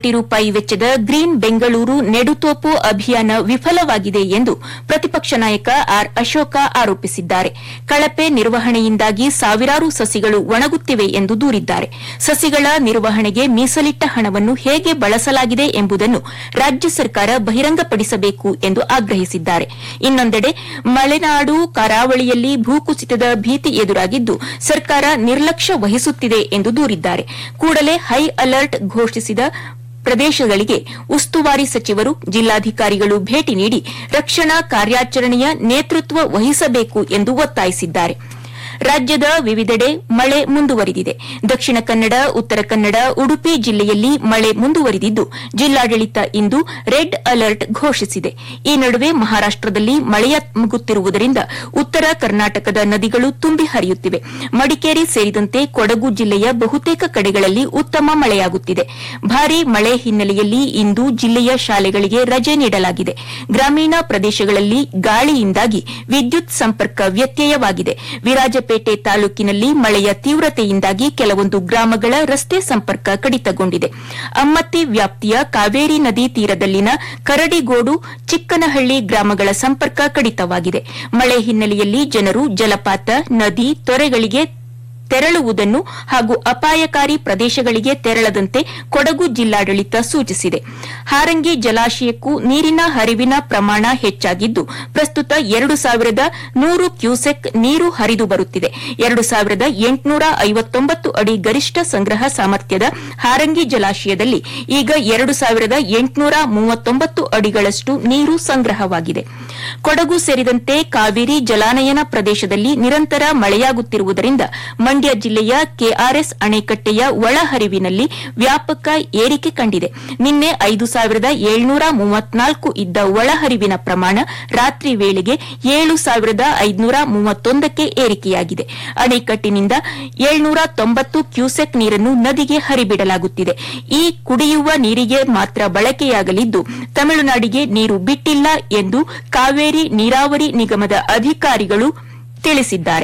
ಕೋಟಿ ರೂಪಾಯಿ ವೆಚ್ಚದ ಗ್ರೀನ್ ಬೆಂಗಳೂರು ನೆಡುತೋಪು ಅಭಿಯಾನ ವಿಫಲವಾಗಿದೆ ಎಂದು ಪ್ರತಿಪಕ್ಷ ನಾಯಕ ಆರ್ ಅಶೋಕ ಆರೋಪಿಸಿದ್ದಾರೆ ಕಳಪೆ ನಿರ್ವಹಣೆಯಿಂದಾಗಿ ಸಾವಿರಾರು ಸಸಿಗಳು ಒಣಗುತ್ತಿವೆ ಎಂದು ದೂರಿದ್ದಾರೆ ಸಸಿಗಳ ನಿರ್ವಹಣೆಗೆ ಮೀಸಲಿಟ್ಟ ಹಣವನ್ನು ಹೇಗೆ ಬಳಸಲಾಗಿದೆ ಎಂಬುದನ್ನು ರಾಜ್ಯ ಸರ್ಕಾರ ಬಹಿರಂಗಪಡಿಸಬೇಕು ಎಂದು ಆಗ್ರಹಿಸಿದ್ದಾರೆ ಇನ್ನೊಂದೆಡೆ ಮಲೆನಾಡು ಕರಾವಳಿಯಲ್ಲಿ ಭೂಕುಸಿತದ ಭೀತಿ ಎದುರಾಗಿದ್ದು ಸರ್ಕಾರ ನಿರ್ಲಕ್ಷ್ಯ ವಹಿಸುತ್ತಿದೆ ಎಂದು ದೂರಿದ್ದಾರೆ ಕೂಡಲೇ ಹೈ ಅಲರ್ಟ್ ಘೋಷಿಸಿದ ಪ್ರದೇಶಗಳಿಗೆ ಉಸ್ತುವಾರಿ ಸಚಿವರು ಜಿಲ್ಲಾಧಿಕಾರಿಗಳು ಭೇಟಿ ನೀಡಿ ರಕ್ಷಣಾ ಕಾರ್ಯಾಚರಣೆಯ ನೇತೃತ್ವ ವಹಿಸಬೇಕು ಎಂದು ಒತ್ತಾಯಿಸಿದ್ದಾರೆ ರಾಜ್ಯದ ವಿವಿಧೆಡೆ ಮಳೆ ಮುಂದುವರಿದಿದೆ ದಕ್ಷಿಣ ಕನ್ನಡ ಉತ್ತರ ಕನ್ನಡ ಉಡುಪಿ ಜಿಲ್ಲೆಯಲ್ಲಿ ಮಳೆ ಮುಂದುವರಿದಿದ್ದು ಜಿಲ್ಲಾಡಳಿತ ಇಂದು ರೆಡ್ ಅಲರ್ಟ್ ಘೋಷಿಸಿದೆ ಈ ನಡುವೆ ಮಹಾರಾಷ್ಟದಲ್ಲಿ ಮಳೆಯಾಗುತ್ತಿರುವುದರಿಂದ ಉತ್ತರ ಕರ್ನಾಟಕದ ನದಿಗಳು ತುಂಬಿ ಹರಿಯುತ್ತಿವೆ ಮಡಿಕೇರಿ ಸೇರಿದಂತೆ ಕೊಡಗು ಜಿಲ್ಲೆಯ ಬಹುತೇಕ ಕಡೆಗಳಲ್ಲಿ ಉತ್ತಮ ಮಳೆಯಾಗುತ್ತಿದೆ ಭಾರೀ ಮಳೆ ಹಿನ್ನೆಲೆಯಲ್ಲಿ ಇಂದು ಜಿಲ್ಲೆಯ ಶಾಲೆಗಳಿಗೆ ರಜೆ ನೀಡಲಾಗಿದೆ ಗ್ರಾಮೀಣ ಪ್ರದೇಶಗಳಲ್ಲಿ ಗಾಳಿಯಿಂದಾಗಿ ವಿದ್ಯುತ್ ಸಂಪರ್ಕ ವ್ಯತ್ಯಯವಾಗಿದೆ ವಿರಾಜಪೇಟೆ ತಾಲೂಕಿನಲ್ಲಿ ಮಳೆಯ ತೀವ್ರತೆಯಿಂದಾಗಿ ಕೆಲವೊಂದು ಗ್ರಾಮಗಳ ರಸ್ತೆ ಸಂಪರ್ಕ ಕಡಿತಗೊಂಡಿದೆ ಅಮ್ಮತ್ತಿ ವ್ಯಾಪ್ತಿಯ ಕಾವೇರಿ ನದಿ ತೀರದಲ್ಲಿನ ಕರಡಿಗೋಡು ಚಿಕ್ಕನಹಳ್ಳಿ ಗ್ರಾಮಗಳ ಸಂಪರ್ಕ ಕಡಿತವಾಗಿದೆ ಮಳೆ ಹಿನ್ನೆಲೆಯಲ್ಲಿ ಜನರು ಜಲಪಾತ ನದಿ ತೊರೆಗಳಿಗೆ ತೆರಳುವುದನ್ನು ಹಾಗೂ ಅಪಾಯಕಾರಿ ಪ್ರದೇಶಗಳಿಗೆ ತೆರಳದಂತೆ ಕೊಡಗು ಜಿಲ್ಲಾಡಳಿತ ಸೂಚಿಸಿದೆ ಹಾರಂಗಿ ಜಲಾಶಯಕ್ಕೂ ನೀರಿನ ಹರಿವಿನ ಪ್ರಮಾಣ ಹೆಚ್ಚಾಗಿದ್ದು ಪ್ರಸ್ತುತ ಎರಡು ಸಾವಿರದ ನೂರು ಕ್ಯೂಸೆಕ್ ನೀರು ಹರಿದು ಬರುತ್ತಿದೆ ಎರಡು ಸಾವಿರದ ಎಂಟುನೂರ ಐವತ್ತೊಂಬತ್ತು ಅಡಿ ಗರಿಷ್ಠ ಸಂಗ್ರಹ ಸಾಮರ್ಥ್ಯದ ಹಾರಂಗಿ ಜಲಾಶಯದಲ್ಲಿ ಈಗ ಎರಡು ಸಾವಿರದ ಎಂಟುನೂರ ಮೂವತ್ತೊಂಬತ್ತು ಅಡಿಗಳಷ್ಟು ನೀರು ಸಂಗ್ರಹವಾಗಿದೆ ಕೊಡಗು ಸೇರಿದಂತೆ ಕಾವೇರಿ ಜಲಾನಯನ ಪ್ರದೇಶದಲ್ಲಿ ನಿರಂತರ ಮಳೆಯಾಗುತ್ತಿರುವುದರಿಂದ ಮಂಡ್ಯ ಜಿಲ್ಲೆಯ ಕೆಆರ್ಎಸ್ ಅಣೆಕಟ್ಟೆಯ ಒಳಹರಿವಿನಲ್ಲಿ ವ್ಯಾಪಕ ಏರಿಕೆ ಕಂಡಿದೆ ನಿನ್ನೆ ಐದು ಸಾವಿರದ ಏಳ್ನೂರ ಮೂವತ್ನಾಲ್ಕು ಇದ್ದ ಒಳಹರಿವಿನ ಪ್ರಮಾಣ ರಾತ್ರಿ ವೇಳೆಗೆ ಏಳು ಸಾವಿರದ ಐದುನೂರ ಮೂವತ್ತೊಂದಕ್ಕೆ ಏರಿಕೆಯಾಗಿದೆ ಅಣೆಕಟ್ಟಿನಿಂದ ಏಳ್ನೂರ ತೊಂಬತ್ತು ಕ್ಯೂಸೆಕ್ ನೀರನ್ನು ನದಿಗೆ ಹರಿಬಿಡಲಾಗುತ್ತಿದೆ ಈ ಕುಡಿಯುವ ನೀರಿಗೆ ಮಾತ್ರ ಬಳಕೆಯಾಗಲಿದ್ದು ತಮಿಳುನಾಡಿಗೆ ನೀರು ಬಿಟ್ಟಿಲ್ಲ ಎಂದು ಕಾವೇರಿ ನೀರಾವರಿ ನಿಗಮದ ಅಧಿಕಾರಿಗಳು ತಿಳಿಸಿದ್ದಾರೆ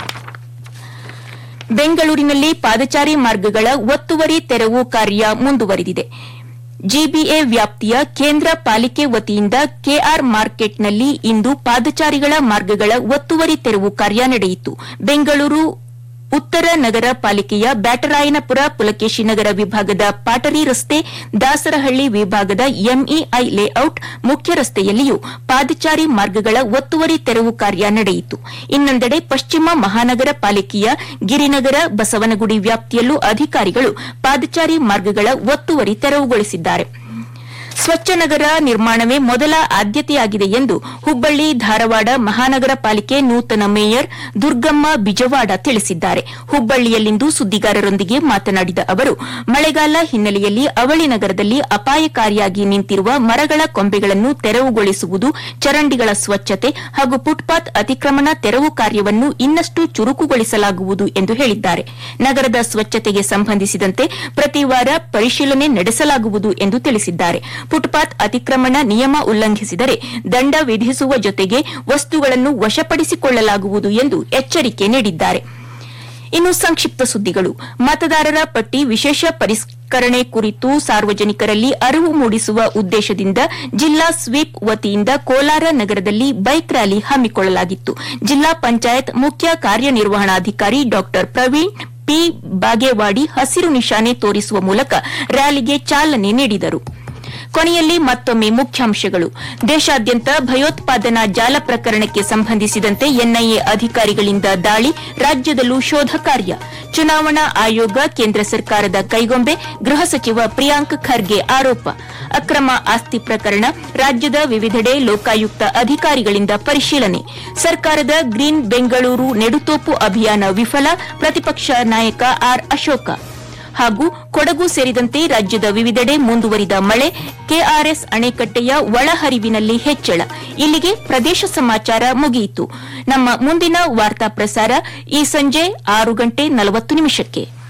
ಬೆಂಗಳೂರಿನಲ್ಲಿ ಪಾದಚಾರಿ ಮಾರ್ಗಗಳ ಒತ್ತುವರಿ ತೆರವು ಕಾರ್ಯ ಮುಂದುವರಿದಿದೆ ಜಿಬಿಎ ವ್ಯಾಪ್ತಿಯ ಕೇಂದ್ರ ಪಾಲಿಕೆ ವತಿಯಿಂದ ಕೆಆರ್ ಮಾರ್ಕೆಟ್ನಲ್ಲಿ ಇಂದು ಪಾದಚಾರಿಗಳ ಮಾರ್ಗಗಳ ಒತ್ತುವರಿ ತೆರವು ಕಾರ್ಯ ನಡೆಯಿತು ಬೆಂಗಳೂರು ಉತ್ತರ ನಗರ ಪಾಲಿಕೆಯ ಬ್ಯಾಟರಾಯನಪುರ ಪುಲಕೇಶಿ ನಗರ ವಿಭಾಗದ ಪಾಟರಿ ರಸ್ತೆ ದಾಸರಹಳ್ಳಿ ವಿಭಾಗದ ಎಂಇಐ ಲೇಔಟ್ ಮುಖ್ಯ ರಸ್ತೆಯಲ್ಲಿಯೂ ಪಾದಚಾರಿ ಮಾರ್ಗಗಳ ಒತ್ತುವರಿ ತೆರವು ಕಾರ್ಯ ನಡೆಯಿತು ಇನ್ನೊಂದೆಡೆ ಪಶ್ಚಿಮ ಮಹಾನಗರ ಪಾಲಿಕೆಯ ಗಿರಿನಗರ ಬಸವನಗುಡಿ ವ್ಯಾಪ್ತಿಯಲ್ಲೂ ಅಧಿಕಾರಿಗಳು ಪಾದಚಾರಿ ಮಾರ್ಗಗಳ ಒತ್ತುವರಿ ತೆರವುಗೊಳಿಸಿದ್ದಾರೆ ಸ್ವಚ್ಛ ನಗರ ನಿರ್ಮಾಣವೇ ಮೊದಲ ಆದ್ಯತೆಯಾಗಿದೆ ಎಂದು ಹುಬ್ಬಳ್ಳಿ ಧಾರವಾಡ ಮಹಾನಗರ ಪಾಲಿಕೆ ನೂತನ ಮೇಯರ್ ದುರ್ಗಮ್ಮ ಬಿಜವಾಡ ತಿಳಿಸಿದ್ದಾರೆ ಹುಬ್ಬಳ್ಳಿಯಲ್ಲಿಂದು ಸುದ್ದಿಗಾರರೊಂದಿಗೆ ಮಾತನಾಡಿದ ಅವರು ಮಳೆಗಾಲ ಹಿನ್ನೆಲೆಯಲ್ಲಿ ಅವಳಿ ನಗರದಲ್ಲಿ ಅಪಾಯಕಾರಿಯಾಗಿ ನಿಂತಿರುವ ಮರಗಳ ಕೊಂಬೆಗಳನ್ನು ತೆರವುಗೊಳಿಸುವುದು ಚರಂಡಿಗಳ ಸ್ವಚ್ಛತೆ ಹಾಗೂ ಫುಟ್ಪಾತ್ ಅತಿಕ್ರಮಣ ತೆರವು ಕಾರ್ಯವನ್ನು ಇನ್ನಷ್ಟು ಚುರುಕುಗೊಳಿಸಲಾಗುವುದು ಎಂದು ಹೇಳಿದ್ದಾರೆ ನಗರದ ಸ್ವಚ್ಛತೆಗೆ ಸಂಬಂಧಿಸಿದಂತೆ ಪ್ರತಿ ವಾರ ಪರಿಶೀಲನೆ ನಡೆಸಲಾಗುವುದು ಎಂದು ತಿಳಿಸಿದ್ದಾರೆ ಫುಟ್ಪಾತ್ ಅತಿಕ್ರಮಣ ನಿಯಮ ಉಲ್ಲಂಘಿಸಿದರೆ ದಂಡ ವಿಧಿಸುವ ಜೊತೆಗೆ ವಸ್ತುಗಳನ್ನು ವಶಪಡಿಸಿಕೊಳ್ಳಲಾಗುವುದು ಎಂದು ಎಚ್ಚರಿಕೆ ನೀಡಿದ್ದಾರೆ ಇನ್ನು ಸಂಕ್ಷಿಪ್ತ ಸುದ್ದಿಗಳು ಮತದಾರರ ಪಟ್ಟಿ ವಿಶೇಷ ಪರಿಷ್ಕರಣೆ ಕುರಿತು ಸಾರ್ವಜನಿಕರಲ್ಲಿ ಅರಿವು ಮೂಡಿಸುವ ಉದ್ದೇಶದಿಂದ ಜಿಲ್ಲಾ ಸ್ವೀಪ್ ವತಿಯಿಂದ ಕೋಲಾರ ನಗರದಲ್ಲಿ ಬೈಕ್ ರ್ಯಾಲಿ ಹಮ್ಮಿಕೊಳ್ಳಲಾಗಿತ್ತು ಜಿಲ್ಲಾ ಪಂಚಾಯತ್ ಮುಖ್ಯ ಕಾರ್ಯನಿರ್ವಹಣಾಧಿಕಾರಿ ಡಾ ಪ್ರವೀಣ್ ಪಿ ಬಾಗೇವಾಡಿ ಹಸಿರು ನಿಶಾನೆ ತೋರಿಸುವ ಮೂಲಕ ರ್ಯಾಲಿಗೆ ಚಾಲನೆ ನೀಡಿದರು ಕೊನೆಯಲ್ಲಿ ಮತ್ತೊಮ್ಮೆ ಮುಖ್ಯಾಂಶಗಳು ದೇಶಾದ್ಯಂತ ಭಯೋತ್ಪಾದನಾ ಜಾಲ ಪ್ರಕರಣಕ್ಕೆ ಸಂಬಂಧಿಸಿದಂತೆ ಎನ್ಐಎ ಅಧಿಕಾರಿಗಳಿಂದ ದಾಳಿ ರಾಜ್ಯದಲ್ಲೂ ಶೋಧ ಕಾರ್ಯ ಚುನಾವಣಾ ಆಯೋಗ ಕೇಂದ್ರ ಸರ್ಕಾರದ ಕೈಗೊಂಬೆ ಗೃಹ ಸಚಿವ ಪ್ರಿಯಾಂಕ್ ಖರ್ಗೆ ಆರೋಪ ಅಕ್ರಮ ಆಸ್ತಿ ಪ್ರಕರಣ ರಾಜ್ಯದ ವಿವಿಧೆಡೆ ಲೋಕಾಯುಕ್ತ ಅಧಿಕಾರಿಗಳಿಂದ ಪರಿಶೀಲನೆ ಸರ್ಕಾರದ ಗ್ರೀನ್ ಬೆಂಗಳೂರು ನೆಡುತೋಪು ಅಭಿಯಾನ ವಿಫಲ ಪ್ರತಿಪಕ್ಷ ನಾಯಕ ಆರ್ ಅಶೋಕ ಹಾಗೂ ಕೊಡಗು ಸೇರಿದಂತೆ ರಾಜ್ಯದ ವಿವಿಧೆಡೆ ಮುಂದುವರಿದ ಮಳೆ ಕೆಆರ್ಎಸ್ ಅಣೆಕಟ್ಟೆಯ ಒಳಹರಿವಿನಲ್ಲಿ ಹೆಚ್ಚಳ ಇಲ್ಲಿಗೆ ಪ್ರದೇಶ ಸಮಾಚಾರ ಮುಗಿಯಿತು ನಮ್ಮ ಮುಂದಿನ ವಾರ್ತಾ ಪ್ರಸಾರ ಈ ಸಂಜೆ ಆರು ಗಂಟೆ ನಲವತ್ತು ನಿಮಿಷಕ್ಕೆ